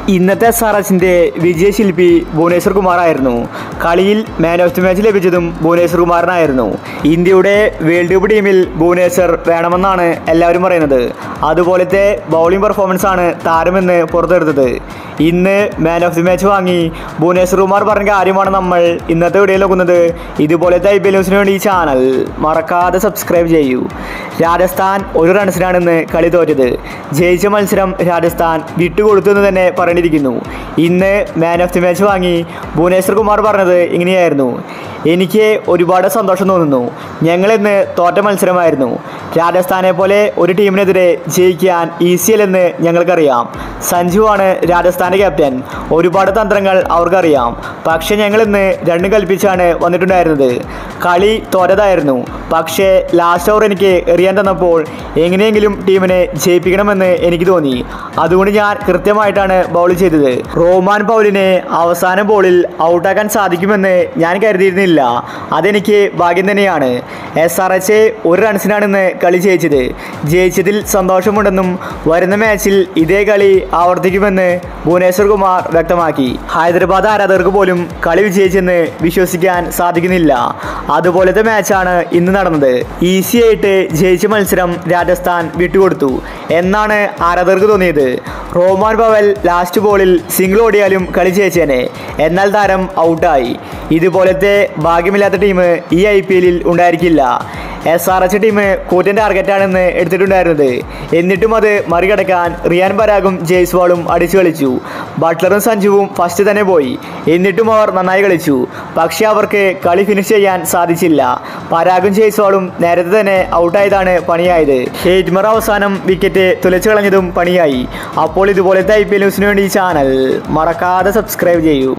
ഇന്നത്തെ S R എച്ചിൻ്റെ വിജയശില്പി ഭുവനേശ്വർ കുമാറായിരുന്നു കളിയിൽ മാൻ ഓഫ് ദി മാച്ച് ലഭിച്ചതും ഭുവനേശ്വർ കുമാറിനായിരുന്നു ഇന്ത്യയുടെ വേൾഡ് കപ്പ് ടീമിൽ ഭുവനേശ്വർ വേണമെന്നാണ് എല്ലാവരും പറയുന്നത് അതുപോലത്തെ ബൗളിംഗ് പെർഫോമൻസ് ആണ് താരമെന്ന് പുറത്തെടുത്തത് ഇന്ന് മാൻ ഓഫ് ദി മാച്ച് വാങ്ങി ഭുവനേശ്വർ കുമാർ പറഞ്ഞ കാര്യമാണ് നമ്മൾ ഇന്നത്തെ വീഡിയോയിൽ നോക്കുന്നത് ഇതുപോലത്തെ ഐ പി എൽ ന്യൂസിന് വേണ്ടി ഈ ചാനൽ മറക്കാതെ സബ്സ്ക്രൈബ് ചെയ്യൂ രാജസ്ഥാൻ ഒരു റൺസിനാണ് ഇന്ന് കളി തോറ്റത് ജയിച്ച മത്സരം രാജസ്ഥാൻ വിട്ടുകൊടുത്തു എന്ന് തന്നെ പറഞ്ഞിരിക്കുന്നു ഇന്ന് മാൻ ഓഫ് ദി മാച്ച് വാങ്ങി ഭുവനേശ്വർ കുമാർ പറഞ്ഞത് ഇങ്ങനെയായിരുന്നു എനിക്ക് ഒരുപാട് സന്തോഷം തോന്നുന്നു ഞങ്ങളിന്ന് തോറ്റ മത്സരമായിരുന്നു രാജസ്ഥാനെ പോലെ ഒരു ടീമിനെതിരെ ജയിക്കാൻ ഈസിയല്ലെന്ന് ഞങ്ങൾക്കറിയാം സഞ്ജുവാണ് രാജസ്ഥാൻ്റെ ക്യാപ്റ്റൻ ഒരുപാട് തന്ത്രങ്ങൾ അവർക്കറിയാം പക്ഷേ ഞങ്ങളിന്ന് രണ്ടും കൽപ്പിച്ചാണ് വന്നിട്ടുണ്ടായിരുന്നത് കളി തോറ്റതായിരുന്നു പക്ഷേ ലാസ്റ്റ് ഓവർ എനിക്ക് എറിയാൻ തന്നപ്പോൾ എങ്ങനെയെങ്കിലും ടീമിനെ ജയിപ്പിക്കണമെന്ന് എനിക്ക് തോന്നി അതുകൊണ്ട് ഞാൻ കൃത്യമായിട്ടാണ് ബൗൾ ചെയ്തത് റോമാൻ പൗലിനെ അവസാന ബോളിൽ ഔട്ടാക്കാൻ സാധിക്കുമെന്ന് ഞാൻ കരുതിയിരുന്നില്ല അതെനിക്ക് ഭാഗ്യം തന്നെയാണ് എസ് ആർ എച്ച് ഒരു റൺസിനാണ് ഇന്ന് കളി ജയിച്ചത് ജയിച്ചതിൽ സന്തോഷമുണ്ടെന്നും വരുന്ന മാച്ചിൽ ഇതേ കളി ആവർത്തിക്കുമെന്ന് ഭുവനേശ്വർ കുമാർ വ്യക്തമാക്കി ഹൈദരാബാദ് ആരാധകർക്ക് പോലും കളി വിജയിച്ചെന്ന് വിശ്വസിക്കാൻ സാധിക്കുന്നില്ല അതുപോലത്തെ മാച്ചാണ് ഇന്ന് നടന്നത് ഈസി ആയിട്ട് ജയിച്ച മത്സരം രാജസ്ഥാൻ വിട്ടുകൊടുത്തു എന്നാണ് ആരാധകർക്ക് തോന്നിയത് റോമാൻ പവൽ ലാസ്റ്റ് ബോളിൽ സിംഗിൾ ഓടിയാലും കളി ജയിച്ചേനെ എന്നാൽ താരം ഔട്ടായി ഇതുപോലത്തെ ഭാഗ്യമില്ലാത്ത ടീം ഈ ഐ പി എല്ലിൽ ഉണ്ടായിരിക്കില്ല എസ് ആർ എച്ച് ടീം കൂറ്റൻ ടാർഗറ്റാണെന്ന് എടുത്തിട്ടുണ്ടായിരുന്നത് എന്നിട്ടും അത് മറികടക്കാൻ റിയാൻ പരാഗും ജയ്സ്വാളും അടിച്ചു കളിച്ചു ബട്ട്ലറും സഞ്ജുവും ഫസ്റ്റ് തന്നെ പോയി എന്നിട്ടും അവർ നന്നായി കളിച്ചു പക്ഷേ അവർക്ക് കളി ഫിനിഷ് ചെയ്യാൻ സാധിച്ചില്ല പരാഗും ജയ്സ്വാളും നേരത്തെ തന്നെ ഔട്ടായതാണ് പണിയായത് ഹേറ്റ്മർ അവസാനം വിക്കറ്റ് തുലച്ചു കളഞ്ഞതും പണിയായി അപ്പോൾ ഇതുപോലത്തെ ഐ പി എൽ ന്യൂസിന് വേണ്ടി ഈ ചാനൽ മറക്കാതെ സബ്സ്ക്രൈബ് ചെയ്യൂ